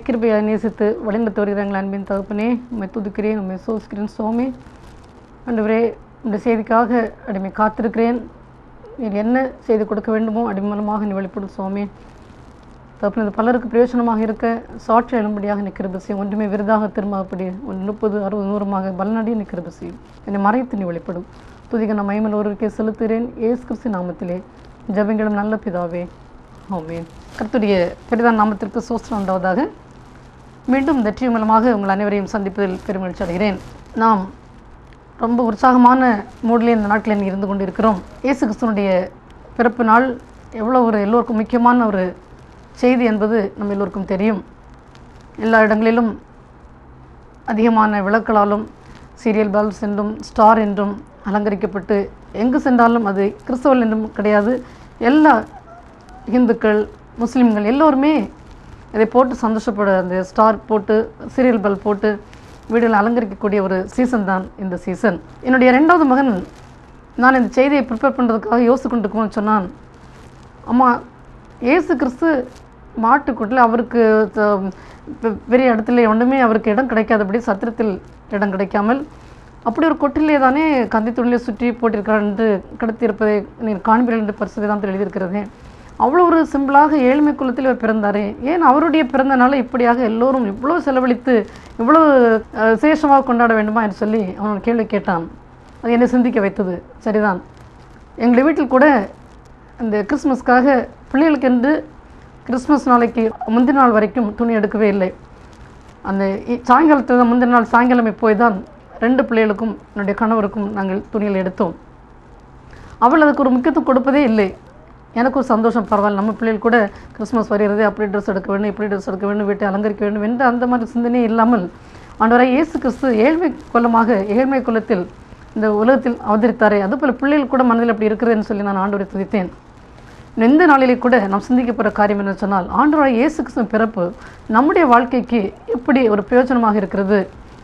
கிருபையாக நேசித்து வழிநடத்தி வருகிற எங்கள் அன்பின் தகப்பனே உண்மை துதிக்கிறேன் உண்மை சோசிக்கிறேன் சுவாமி ஆண்டவரே இந்த செய்திக்காக அடிமை காத்திருக்கிறேன் நீர் என்ன செய்து கொடுக்க வேண்டுமோ அடிமை மூலமாக நீ வெளிப்படும் சுவாமி தப்பு இது பலருக்கு பிரயோஜனமாக இருக்க சாட்சி எழும்படியாக நிற்கிற செய்யும் ஒன்றுமே விருதாக திரும்பாப்படி ஒன்று முப்பது அறுபது நூறுமாக பலனடி நிற்கிற செய்யும் என்னை மறைத்து நீ வெளிப்படும் துதிக்க நான் மைமல் ஒருவருக்கே செலுத்துகிறேன் ஏசு கிறிஸ்து நாமத்திலே ஜெபங்களும் நல்ல பிதாவே ஆமென் கர்த்தருடைய பெரிதான நாமத்திற்கு சோஸ்திரம் உண்டாவதாக மீண்டும் வெற்றி மூலமாக உங்கள் அனைவரையும் சந்திப்பதில் பெருமகிழ்ச்சி அடைகிறேன் நாம் ரொம்ப உற்சாகமான மூடிலே இந்த நாட்களில் இருந்து கொண்டு இருக்கிறோம் இயேசு கிறிஸ்துவனுடைய பிறப்பு நாள் எவ்வளோ ஒரு எல்லோருக்கும் முக்கியமான ஒரு செய்தி என்பது நம்ம எல்லோருக்கும் தெரியும் எல்லா இடங்களிலும் அதிகமான விளக்களாலும் சீரியல் பல்ப்ஸ் என்றும் ஸ்டார் என்றும் அலங்கரிக்கப்பட்டு எங்கு சென்றாலும் அது கிறிஸ்தவர்கள் என்றும் கிடையாது எல்லா இந்துக்கள் முஸ்லீம்கள் எல்லோருமே இதை போட்டு சந்தோஷப்பட அந்த ஸ்டார் போட்டு சீரியல் பல்ப் போட்டு வீடுகளை அலங்கரிக்கக்கூடிய ஒரு சீசன் தான் இந்த சீசன் என்னுடைய ரெண்டாவது மகன் நான் இந்த செய்தியை ப்ரிப்பேர் பண்ணுறதுக்காக யோசிச்சு கொண்டு இருக்கோம்னு சொன்னான் அம்மா இயேசு கிறிஸ்து மாட்டுக்கூட்டில் அவருக்கு த- பெ- பெரிய இடத்துல ஒன்றுமே அவருக்கு இடம் கிடைக்காதபடி சத்திரத்தில் இடம் கிடைக்காமல் அப்படி ஒரு கொட்டிலே தானே கந்தி துணிலே சுற்றி போட்டிருக்கிறார் என்று கடத்தியிருப்பதை நீர் காண்பீர்கள் என்று பரிசுவேதாந்தத்தில் எழுதியிருக்கிறதே அவ்வளோ ஒரு சிம்பிளாக ஏழ்மை குலத்தில் அவர் பிறந்தாரே ஏன் அவருடைய பிறந்த நாளை இப்படியாக எல்லோரும் இவ்வளோ செலவழித்து இவ்வளோ அஹ், விசேஷமாக கொண்டாட வேண்டுமா என்று சொல்லி அவன் கேள்வி கேட்டான் அது என்னை சிந்திக்க வைத்தது சரிதான் எங்கள் வீட்டில் கூட இந்த கிறிஸ்மஸ்க்காக பிள்ளைகளுக்கென்று கிறிஸ்மஸ் நாளைக்கு முந்தின நாள் வரைக்கும் துணி எடுக்கவே இல்லை அந்த இ- சாயங்காலத்தில் தான் முந்தின நாள் சாயங்காலமே போய் தான் ரெண்டு பிள்ளைகளுக்கும் என்னுடைய கணவருக்கும் நாங்கள் துணிகள் எடுத்தோம் அவள் அதுக்கு ஒரு முக்கியத்துவம் கொடுப்பதே இல்லை எனக்கு ஒரு சந்தோஷம் பரவாயில்ல நம்ம பிள்ளைகள் கூட கிறிஸ்மஸ் வருகிறது அப்படி ட்ரெஸ் எடுக்க வேண்டும் இப்படி ட்ரெஸ் எடுக்க வேண்டும் வீட்டை அலங்கரிக்க வேண்டும் என்று அந்த மாதிரி சிந்தனையே இல்லாமல் ஆண்டவராய் இயேசு கிறிஸ்து ஏழ்மை குலமாக ஏழ்மை குலத்தில் இந்த உலகத்தில் அவதரித்தாரே அதுபோல் பிள்ளைகள் கூட மனதில் அப்படி இருக்கிறதுன்னு சொல்லி நான் ஆண்டவரை துதித்தேன் எந்த நாளிலே கூட நாம் சிந்திக்க போகிற காரியம் என்ன சொன்னால் ஆண்டவராய் இயேசு கிறிஸ்துவின் பிறப்பு நம்முடைய வாழ்க்கைக்கு எப்படி ஒரு பிரயோஜனமாக இருக்கிறது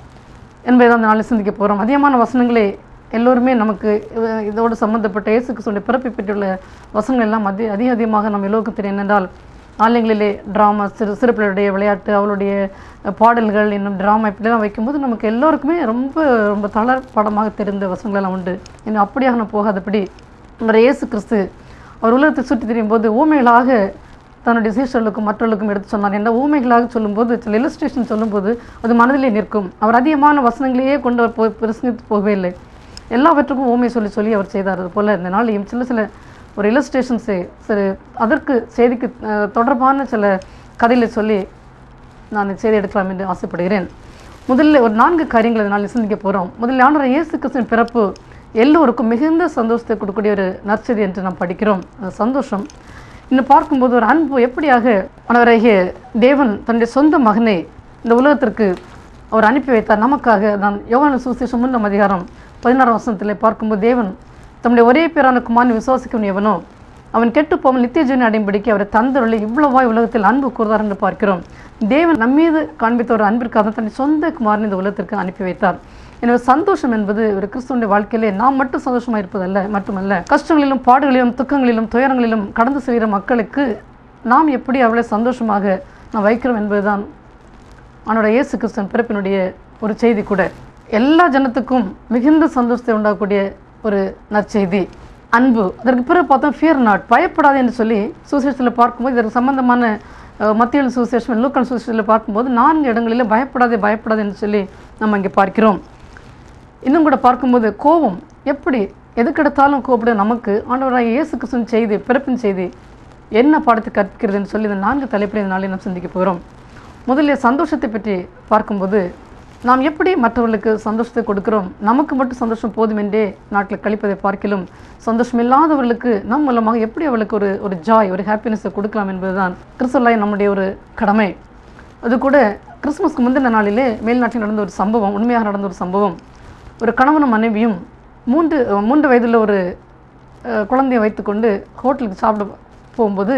என்பதை தான் அந்த நாளில் சிந்திக்க போகிறோம் அதிகமான வசனங்களே எல்லோருமே நமக்கு இது- இதோடு சம்பந்தப்பட்ட இயேசு கிறிஸ்துடைய பிறப்பை பற்றியுள்ள வசனங்கள் எல்லாம் அதி அதிக அதிகமாக நம்ம எல்லோருக்கும் தெரியும் என்னென்றால் ஆலயங்களிலே ட்ராமா சிறு சிறு பிள்ளைகளுடைய விளையாட்டு அவளுடைய அஹ், பாடல்கள் இன்னும் ட்ராமா இப்படிலாம் வைக்கும்போது நமக்கு எல்லோருக்குமே ரொம்ப ரொம்ப தளர் படமாக தெரிந்த வசனங்களெல்லாம் உண்டு இன்னும் அப்படியாக நான் போகாதபடி நம்ம இயேசு கிறிஸ்து அவர் உலகத்தை சுற்றி திரியும் போது ஊமைகளாக தன்னுடைய சீஷர்களுக்கும் மற்றவர்களுக்கும் எடுத்து சொன்னார் என்ற ஊமைகளாக சொல்லும்போது சில இல்லஸ்ட்ரேஷன் சொல்லும்போது அது மனதிலே நிற்கும் அவர் அதிகமான வசனங்களையே கொண்டு அவர் போய் பிரசங்கித்து போகவே இல்லை எல்லாவற்றுக்கும் ஊமை சொல்லி சொல்லி அவர் செய்தார் அது போல் இந்த நாளையும் சில சில ஒரு இல்லஸ்ட்ரேஷன்ஸை சரி அதற்கு செய்திக்கு அஹ், தொடர்பான சில கதைகளை சொல்லி நான் இந்த செய்தி எடுக்கலாம் என்று ஆசைப்படுகிறேன் முதல்ல ஒரு நான்கு காரியங்களை இதனால் சிந்திக்க போகிறோம் முதல்ல ஆண்டவர் இயேசு கிறிஸ்துவின் பிறப்பு எல்லோருக்கும் மிகுந்த சந்தோஷத்தை கொடுக்கக்கூடிய ஒரு நற்செய்தி என்று நாம் படிக்கிறோம் அந்த சந்தோஷம் இன்னும் பார்க்கும்போது ஒரு அன்பு எப்படியாக ஆண்டவராகிய தேவன் தன்னுடைய சொந்த மகனை இந்த உலகத்திற்கு அவர் அனுப்பி வைத்தார் நமக்காக நான் யோவான சுவிசேஷம் முன்னம் அதிகாரம் பதினாறாம் வசனத்தில் பார்க்கும்போது தேவன் தம்முடைய ஒரே பேரான குமாரனை விசுவாசிக்கும் எவனோ அவன் கெட்டு போமல் நித்திய ஜீவனை அடையும்படிக்கு அவரை தந்தருளி இவ்வளவாய் உலகத்தில் அன்பு கூறுதார் என்று பார்க்கிறோம் தேவன் நம்மீது காண்பித்த ஒரு அன்பிற்காக தன்னை சொந்த குமாரன் இந்த உலகத்திற்கு அனுப்பி வைத்தார் எனவே சந்தோஷம் என்பது ஒரு கிறிஸ்துவனுடைய வாழ்க்கையிலே நாம் மட்டும் சந்தோஷமா இருப்பதல்ல மட்டுமல்ல கஷ்டங்களிலும் பாடுகளிலும் துக்கங்களிலும் துயரங்களிலும் கடந்து செல்கிற மக்களுக்கு நாம் எப்படி அவளை சந்தோஷமாக நாம் வைக்கிறோம் என்பதுதான் அவனோட இயேசு கிறிஸ்தன் பிறப்பினுடைய ஒரு செய்தி கூட எல்லா ஜனத்துக்கும் மிகுந்த சந்தோஷத்தை உண்டாக்கக்கூடிய ஒரு நற்செய்தி அன்பு அதற்கு பிறகு பார்த்தோம் ஃபியர் நாட் பயப்படாது என்று சொல்லி சுசேஷத்தில் பார்க்கும்போது இதற்கு சம்பந்தமான அஹ், மத்தியில் சுசேஷம் லூக்கல் சுசேஷத்தில் பார்க்கும்போது நான்கு இடங்களில் பயப்படாதே பயப்படாதே என்று சொல்லி நம்ம இங்கே பார்க்கிறோம் இன்னும் கூட பார்க்கும்போது கோபம் எப்படி எதுக்கெடுத்தாலும் கோபப்பட நமக்கு ஆண்டவராக இயேசு கிறிஸ்துவின் செய்தி பிறப்பின் செய்தி என்ன பாடத்தை கற்கிறதுன்னு சொல்லி இந்த நான்கு தலைப்பில் இந்த நாளில் நாம் சிந்திக்க போகிறோம் முதல்ல சந்தோஷத்தை பற்றி பார்க்கும்போது நாம் எப்படி மற்றவர்களுக்கு சந்தோஷத்தை கொடுக்கிறோம் நமக்கு மட்டும் சந்தோஷம் போதும் என்றே நாட்டில் கழிப்பதை பார்க்கிலும் சந்தோஷம் இல்லாதவர்களுக்கு நம் மூலமாக எப்படி அவளுக்கு ஒரு ஒரு ஜாய் ஒரு ஹாப்பினஸை கொடுக்கலாம் என்பதுதான் கிறிஸ்துவலாய் நம்முடைய ஒரு கடமை அது கூட கிறிஸ்மஸ்க்கு முந்தின நாளிலே மேல்நாட்டில் நடந்த ஒரு சம்பவம் உண்மையாக நடந்த ஒரு சம்பவம் ஒரு கணவனும் மனைவியும் மூன்று மூன்று வயதுள்ள ஒரு அஹ், குழந்தையை வைத்துக்கொண்டு ஹோட்டலுக்கு சாப்பிட போகும்போது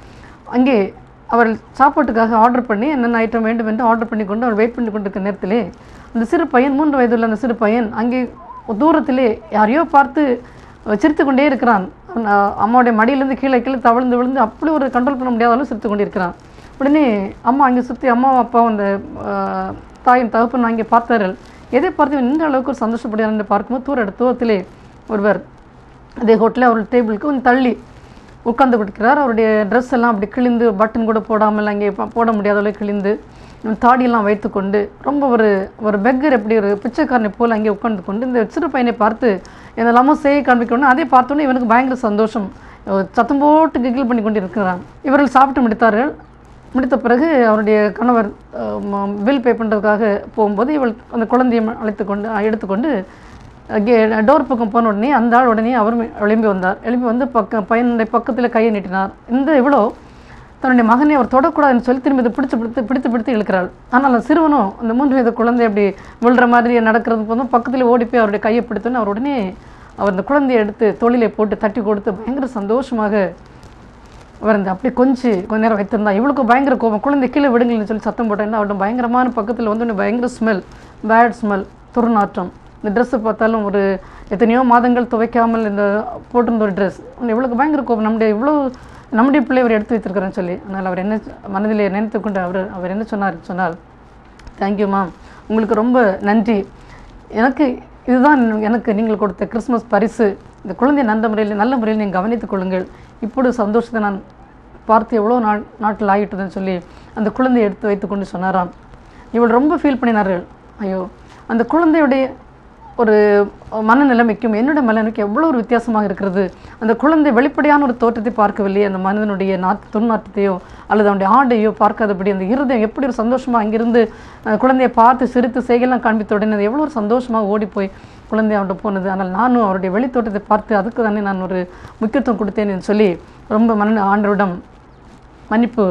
அங்கே அவர் சாப்பாட்டுக்காக ஆர்டர் பண்ணி என்னென்ன ஐட்டம் வேண்டும் என்று ஆர்டர் பண்ணி கொண்டு அவர் வெயிட் பண்ணி கொண்டிருக்கிற நேரத்திலே அந்த சிறு பையன் மூன்று வயதுள்ள அந்த சிறு பையன் அங்கே தூரத்திலே யாரையோ பார்த்து சிரித்து கொண்டே இருக்கிறான் அவன், அஹ், அம்மாவுடைய மடியிலேருந்து கீழே கீழே தவழ்ந்து விழுந்து அப்படி ஒரு கண்ட்ரோல் பண்ண முடியாத அளவு சிரித்து கொண்டிருக்கிறான் உடனே அம்மா அங்கே சுற்றி அம்மாவும் அப்பாவும் அந்த ஆஹ், தாயும் தகப்பன் அங்கே பார்த்தார்கள் எதை பார்த்து இவன் இந்த அளவுக்கு ஒரு சந்தோஷப்படுகிறார் என்று பார்க்கும்போது தூர தூரத்திலே ஒருவர் அதே ஹோட்டலில் அவர் டேபிளுக்கு கொஞ்சம் தள்ளி உட்கார்ந்து கொடுக்கிறார் அவருடைய ட்ரெஸ் எல்லாம் அப்படி கிழிந்து பட்டன் கூட போடாமல் அங்கே ப- போட முடியாத அளவுக்கு கிழிந்து இன்னும் தாடியெல்லாம் வைத்துக்கொண்டு ரொம்ப ஒரு ஒரு பெக்கர் எப்படி ஒரு பிச்சைக்காரனை போல் அங்கே உட்கார்ந்து கொண்டு இந்த சிறு பையனை பார்த்து என்னெல்லாமோ செய்ய காண்பிக்கணும் அதே பார்த்தோன்னே இவனுக்கு பயங்கர சந்தோஷம் அஹ் சத்தம் போட்டு கிகில் பண்ணி கொண்டு இருக்கிறான் இவர்கள் சாப்பிட்டு முடித்தார்கள் முடித்த பிறகு அவருடைய கணவர் பில் பே பண்ணுறதுக்காக போகும்போது இவள் அந்த குழந்தையை அழைத்து கொண்டு எடுத்துக்கொண்டு டோர் பக்கம் போன உடனே அந்த ஆள் உடனே அவரும் எழும்பி வந்தார் எழும்பி வந்து பக்க பையனுடைய பக்கத்தில் கையை நீட்டினார் இந்த இவ்வளோ தன்னுடைய மகனை அவர் தொடக்கூடாதுன்னு சொல்லி திரும்பி இதை பிடிச்சு பிடித்து பிடித்து பிடித்து இழுக்கிறாள் ஆனால் அந்த சிறுவனும் அந்த மூன்று வயது குழந்தை அப்படி விழுற மாதிரி நடக்கிறது போதும் பக்கத்தில் ஓடி போய் அவருடைய கையை பிடித்தோன்னு அவர் உடனே அவர் அந்த குழந்தையை எடுத்து தொழிலை போட்டு தட்டி கொடுத்து பயங்கர சந்தோஷமாக அவர் அந்த அப்படி கொஞ்சி கொஞ்ச நேரம் வைத்திருந்தா இவளுக்கு பயங்கர கோபம் குழந்தை கீழே விடுங்கள்னு சொல்லி சத்தம் போட்டேன்னா அவர்கிட்ட பயங்கரமான பக்கத்தில் வந்து உடனே பயங்கர ஸ்மெல் பேட் ஸ்மெல் துர்நாற்றம் இந்த ட்ரெஸ்ஸை பார்த்தாலும் ஒரு எத்தனையோ மாதங்கள் துவைக்காமல் இந்த போட்டிருந்த ஒரு ட்ரெஸ் இவளுக்கு பயங்கர கோபம் நம்முடைய இவ்வளோ நம்முடைய பிள்ளை அவர் எடுத்து வைத்திருக்கிறேன்னு சொல்லி ஆனால் அவர் என்ன மனதிலே நினைத்து கொண்டு அவர் அவர் என்ன சொன்னார் சொன்னால் தேங்க்யூ மேம் உங்களுக்கு ரொம்ப நன்றி எனக்கு இதுதான் எனக்கு நீங்கள் கொடுத்த கிறிஸ்மஸ் பரிசு இந்த குழந்தைய நல்ல முறையில் நல்ல முறையில் நீங்கள் கவனித்துக் கொள்ளுங்கள் இப்படி சந்தோஷத்தை நான் பார்த்து எவ்வளோ நாள் நாட்கள் ஆகிட்டதுன்னு சொல்லி அந்த குழந்தையை எடுத்து வைத்துக்கொண்டு சொன்னாராம் இவள் ரொம்ப ஃபீல் பண்ணினார்கள் ஐயோ அந்த குழந்தையுடைய ஒரு மனநிலைமைக்கும் என்னோட மனநிலைமைக்கும் எவ்வளோ ஒரு வித்தியாசமாக இருக்கிறது அந்த குழந்தை வெளிப்படையான ஒரு தோற்றத்தை பார்க்கவில்லையே அந்த மனிதனுடைய நாட்டு துர்நாற்றத்தையோ அல்லது அவனுடைய ஆடையோ பார்க்காதபடி அந்த இருதயம் எப்படி ஒரு சந்தோஷமாக அங்கிருந்து அந்த குழந்தையை பார்த்து சிரித்து செய்கலாம் காண்பித்த உடனே அது எவ்வளோ ஒரு சந்தோஷமாக ஓடி போய் குழந்தை அவன்கிட்ட போனது ஆனால் நானும் அவருடைய வெளித்தோட்டத்தை பார்த்து அதுக்கு தானே நான் ஒரு முக்கியத்துவம் கொடுத்தேன்னு சொல்லி ரொம்ப மன ஆண்டவரிடம் மன்னிப்பு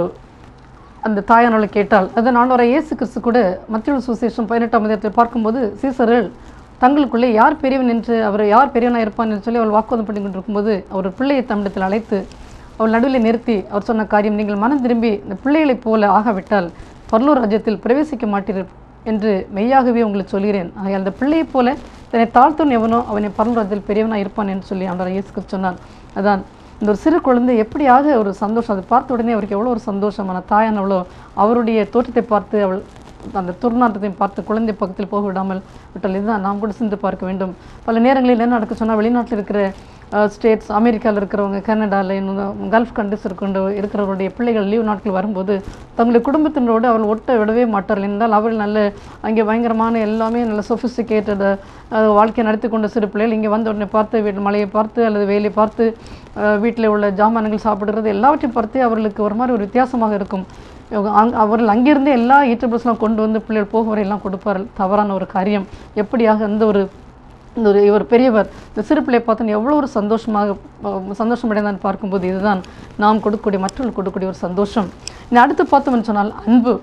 அந்த தாயானவளை கேட்டால் அதன் ஆண்டவரை இயேசு கிறிஸ்து கூட மத்திய சுசேஷம் பதினெட்டாம் அதிகாரத்தில் பார்க்கும்போது சீசர்கள் தங்களுக்குள்ளே யார் பெரியவன் என்று அவர் யார் பெரியவனாக இருப்பான் என்று சொல்லி அவள் வாக்குவாதம் பண்ணி கொண்டிருக்கும்போது அவர் பிள்ளையை தம்மிடத்தில் அழைத்து அவள் நடுவில் நிறுத்தி அவர் சொன்ன காரியம் நீங்கள் மனம் திரும்பி இந்த பிள்ளைகளைப் போல ஆகாவிட்டால் பரலூர் ராஜ்யத்தில் பிரவேசிக்க மாட்டீர்கள் என்று மெய்யாகவே உங்களுக்கு சொல்கிறேன் ஆகையால் அந்த பிள்ளையைப் போல தன்னை தாழ்த்தும் எவனோ அவனை பரலூர் ராஜ்யத்தில் பெரியவனாக இருப்பான் என்று சொல்லி ஆண்டவர் இயேசு கிறிஸ்து சொன்னார் அதான் இந்த ஒரு சிறு குழந்தை எப்படியாக ஒரு சந்தோஷம் அதை பார்த்த உடனே அவருக்கு எவ்வளோ ஒரு சந்தோஷமான தாயானவளோ அவருடைய தோற்றத்தை பார்த்து அவள் அந்த துர்நாற்றத்தையும் பார்த்து குழந்தை பக்கத்தில் போக விடாமல் விட்டால் இதுதான் நாம் கூட சிந்து பார்க்க வேண்டும் பல நேரங்களில் என்ன நடக்க சொன்னால் வெளிநாட்டில் இருக்கிற ஸ்டேட்ஸ் அமெரிக்காவில் இருக்கிறவங்க கனடாவில் இன்னும் கல்ஃப் கண்ட்ரிஸ் இருக்கின்ற இருக்கிறவருடைய பிள்ளைகள் லீவ் நாட்கள் வரும்போது தங்களுடைய குடும்பத்தினரோடு அவள் ஒட்ட விடவே மாட்டார்கள் என்றால் அவள் நல்ல அங்கே பயங்கரமான எல்லாமே நல்ல சொஃபிஸ்டிகேட்டட் வாழ்க்கையை நடத்தி கொண்ட சிறு பிள்ளைகள் இங்கே வந்த உடனே பார்த்து வீட்டு மழையை பார்த்து அல்லது வெயிலை பார்த்து அஹ், வீட்டில் உள்ள ஜாமான்கள் சாப்பிடுறது எல்லாவற்றையும் பார்த்து அவர்களுக்கு ஒரு மாதிரி ஒரு வித்தியாசமாக இருக்கும் இவங்க அங் அவர்கள் அங்கிருந்து எல்லா ஈட்டபிள்ஸ்லாம் கொண்டு வந்து பிள்ளைகள் போகும் வரை எல்லாம் கொடுப்பார்கள் தவறான ஒரு காரியம் எப்படியாக இந்த ஒரு இந்த ஒரு இவர் பெரியவர் இந்த சிறு பிள்ளையை பார்த்து எவ்வளோ ஒரு சந்தோஷமாக அஹ், சந்தோஷமடைந்தான்னு பார்க்கும்போது இதுதான் நாம் கொடுக்கக்கூடிய மற்றவர்கள் கொடுக்கக்கூடிய ஒரு சந்தோஷம் இனி அடுத்து பார்த்தோம்னு சொன்னால் அன்பு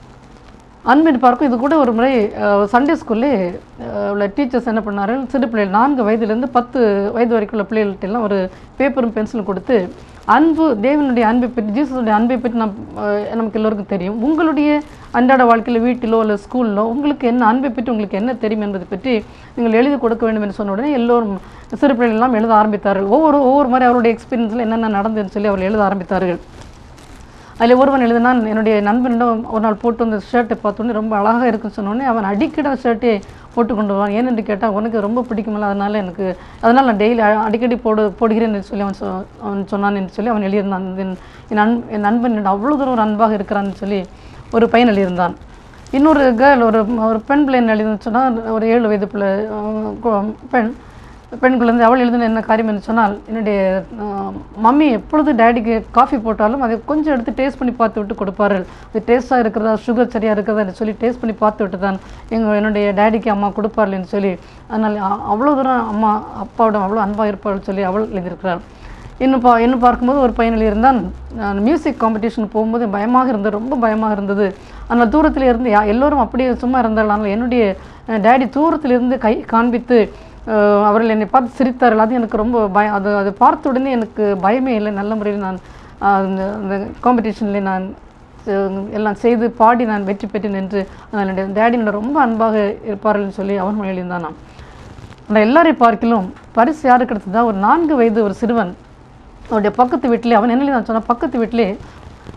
அன்பின் பார்க்கும் இது கூட ஒரு முறை சண்டே ஸ்கூல்லே உள்ள டீச்சர்ஸ் என்ன பண்ணார்கள் சிறு பிள்ளைகள் நான்கு வயதுலேருந்து பத்து வயது வரைக்கும் உள்ள பிள்ளைகள்ட்ட எல்லாம் ஒரு பேப்பரும் பென்சிலும் கொடுத்து அன்பு தேவனுடைய அன்பை பற்றி ஜீசஸுடைய அன்பை பற்றி நம் அஹ், நமக்கு எல்லோருக்கும் தெரியும் உங்களுடைய அன்றாட வாழ்க்கையில் வீட்டிலோ இல்லை ஸ்கூலிலோ உங்களுக்கு என்ன அன்பை பற்றி உங்களுக்கு என்ன தெரியும் என்பதை பற்றி நீங்கள் எழுதி கொடுக்க வேண்டும் என்று சொன்ன உடனே எல்லோரும் சிறு பிள்ளைகள் எல்லாம் எழுத ஆரம்பித்தார்கள் ஒவ்வொரு ஒவ்வொரு மாதிரி அவருடைய எக்ஸ்பீரியன்ஸில் என்னென்ன நடந்ததுன்னு சொல்லி அவர்கள் எழுத ஆரம்பித்தார்கள் அதில் ஒருவன் எழுதினான் என்னுடைய நண்பனிடம் ஒரு நாள் போட்டு வந்த ஷர்ட்டை பார்த்தோன்னே ரொம்ப அழகாக இருக்குன்னு சொன்னோடனே அவன் அடிக்கடி அந்த ஷர்ட்டே போட்டு கொண்டு வருவான் ஏனென்று கேட்டால் உனக்கு ரொம்ப பிடிக்குமில்ல அதனால் எனக்கு அதனால் நான் டெய்லி அடிக்கடி போடு போடுகிறேன் என்று சொல்லி அவன் சொ அவன் சொன்னான் என்று சொல்லி அவன் எழுதியிருந்தான் என் என் அன் என் நண்பன் என்னிடம் அவ்வளோ தூரம் ஒரு அன்பாக இருக்கிறான்னு சொல்லி ஒரு பையன் எழுதியிருந்தான் இன்னொரு கேர்ள் ஒரு ஒரு பெண் பிள்ளை என்ன எழுதுன்னு சொன்னால் ஒரு ஏழு வயது பிள்ளை அஹ், கு- பெண் பெண் குழந்தை அவள் எழுதின என்ன காரியம் என்று சொன்னால் என்னுடைய அஹ், மம்மி எப்பொழுது டேடிக்கு காஃபி போட்டாலும் அதை கொஞ்சம் எடுத்து டேஸ்ட் பண்ணி பார்த்து விட்டு கொடுப்பார்கள் அது டேஸ்ட்டாக இருக்கிறதா சுகர் சரியாக இருக்கிறதா என்று சொல்லி டேஸ்ட் பண்ணி பார்த்து விட்டு தான் எங்கள் என்னுடைய டேடிக்கு அம்மா கொடுப்பார்கள் என்று சொல்லி அதனால் அ- அவ்வளோ தூரம் அம்மா அப்பாவிடம் அவ்வளோ அன்பாக இருப்பாள் சொல்லி அவள் எழுதியிருக்கிறாள் இன்னும் பா இன்னும் பார்க்கும்போது ஒரு பையன் எழுதியிருந்தான் நான் மியூசிக் காம்படிஷன் போகும்போது பயமாக இருந்தது ரொம்ப பயமாக இருந்தது ஆனால் தூரத்தில் இருந்து யா எல்லோரும் அப்படியே சும்மா இருந்தார்கள் ஆனால் என்னுடைய டேடி தூரத்தில் இருந்து கை காண்பித்து அஹ், அவர்கள் என்னை பார்த்து சிரித்தார்கள் அது எனக்கு ரொம்ப பயம் அது அதை பார்த்த உடனே எனக்கு பயமே இல்லை நல்ல முறையில் நான் அஹ், அந்த அந்த காம்படிஷனில் நான் அஹ், எல்லாம் செய்து பாடி நான் வெற்றி பெற்றேன் என்று அதனால் என்னுடைய டேடி என்னோட ரொம்ப அன்பாக இருப்பார்கள்னு சொல்லி அவன் எழுதியிருந்தான் நான் ஆனால் எல்லாரையும் பார்க்கிலும் பரிசு யாருக்கு கிடைச்சதா ஒரு நான்கு வயது ஒரு சிறுவன் அவருடைய பக்கத்து வீட்டிலே அவன் என்ன நான் சொன்ன பக்கத்து வீட்டிலே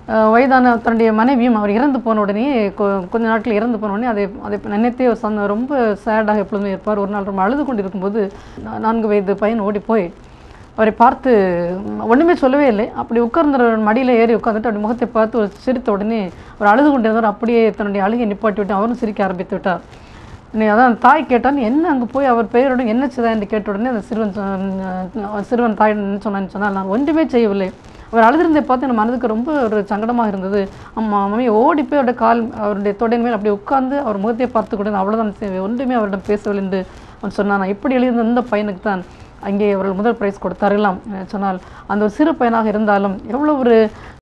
அஹ், வயதான தன்னுடைய மனைவியும் அவர் இறந்து போன உடனே கொ- கொஞ்ச நாட்கள் இறந்து போன உடனே அதை அதை நினைத்தே அவர் சந்த ரொம்ப சேடாக எப்பொழுதுமே இருப்பார் ஒரு நாள் ரொம்ப அழுது கொண்டு இருக்கும்போது நா- நான்கு வயது பையன் ஓடி போய் அவரை பார்த்து ம், ஒண்ணுமே சொல்லவே இல்லை அப்படி உட்கார்ந்த மடியில் ஏறி உட்காந்துட்டு அப்படி முகத்தை பார்த்து ஒரு சிரித்த உடனே அவர் அழுது கொண்டிருந்தவர் அப்படியே தன்னுடைய அழுகை நிப்பாட்டி விட்டு அவரும் சிரிக்க ஆரம்பித்து விட்டார் நீ அதான் தாய் கேட்டான் என்ன அங்கே போய் அவர் பெயரோட என்ன செய்தா என்று கேட்ட உடனே அந்த சிறுவன் சொ- அஹ் சிறுவன் தாய் என்ன சொன்னான்னு சொன்னால் நான் ஒன்றுமே செய்யவில்லை அவர் அழுதிருந்ததை பார்த்து என் மனதுக்கு ரொம்ப ஒரு சங்கடமாக இருந்தது அம்மா மம்மி ஓடி போய் அவருடைய கால் அவருடைய தொடையின் மேல் அப்படி உட்கார்ந்து அவர் முகத்தை பார்த்து கூட அவ்வளோதான் செய்வேன் ஒன்றுமே அவரிடம் பேசவில்லை என்று அவன் சொன்னான் நான் இப்படி எழுதியிருந்த இந்த பையனுக்கு தான் அங்கே அவர்கள் முதல் பிரைஸ் கொடுத்தார்களாம் அஹ் சொன்னால் அந்த ஒரு சிறு பையனாக இருந்தாலும் எவ்வளோ ஒரு